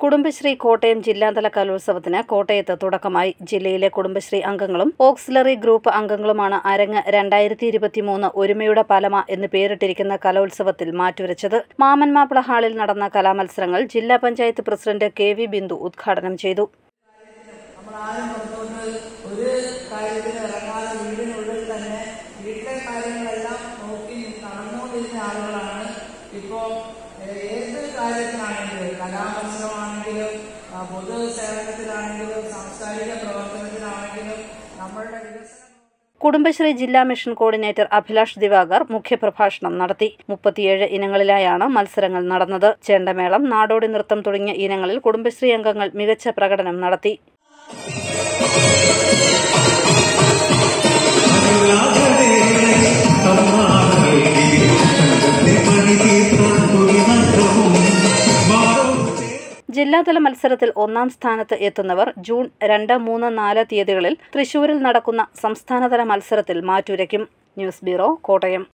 കുടുംബശ്രീ കോട്ടയം ജില്ലാതല കലോത്സവത്തിന് കോട്ടയത്ത് തുടക്കമായി ജില്ലയിലെ കുടുംബശ്രീ അംഗങ്ങളും ഓക്സിലറി ഗ്രൂപ്പ് അംഗങ്ങളുമാണ് അരങ്ങ് രണ്ടായിരത്തി ഇരുപത്തിമൂന്ന് ഒരുമയുടെ പലമ എന്ന് പേരിട്ടിരിക്കുന്ന കലോത്സവത്തിൽ മാറ്റുരച്ചത് മാമൻമാപ്പിള ഹാളിൽ നടന്ന കലാമത്സരങ്ങൾ ജില്ലാ panchayat president K V Bindu ഉദ്ഘാടനം ചെയ്തു നമ്മളാരും പുറത്തോട്ട് ഒരു കാര്യത്തിന് ഇറങ്ങാതെ വീടിനുള്ളിൽ തന്നെ വീട്ടിലെ കാര്യങ്ങളെല്ലാം നോക്കി നടന്നുകൊണ്ടിരുന്ന ആളുകളാണ് ഇപ്പോൾ ഏത് കാര്യത്തിനാണെങ്കിലും കലാമത്സരമാണെങ്കിലും ആ, പൊതു സേവനത്തിലാണെങ്കിലും സാംസ്കാരിക പ്രവർത്തനത്തിലാണെങ്കിലും നമ്മളുടെ വികസന കുടുംബശ്രീ ജില്ലാ മിഷൻ കോർഡിനേറ്റർ അഭിലാഷ് ദിവാകർ മുഖ്യപ്രഭാഷണം നടത്തി മുപ്പത്തിയേഴ് ഇനങ്ങളിലായാണ് മത്സരങ്ങൾ നടന്നത് ചെണ്ടമേളം നാടോടി നൃത്തം തുടങ്ങിയ ഇനങ്ങളിൽ കുടുംബശ്രീ അംഗങ്ങൾ മികച്ച പ്രകടനം നടത്തി ജില്ലാതല മത്സരത്തിൽ ഒന്നാം സ്ഥാനത്ത് എത്തുന്നവർ ജൂൺ രണ്ട് മൂന്ന് നാല് തീയതികളിൽ തൃശൂരിൽ നടക്കുന്ന സംസ്ഥാനതല മത്സരത്തിൽ മാറ്റുരയ്ക്കും ന്യൂസ് ബ്യൂറോ കോട്ടയം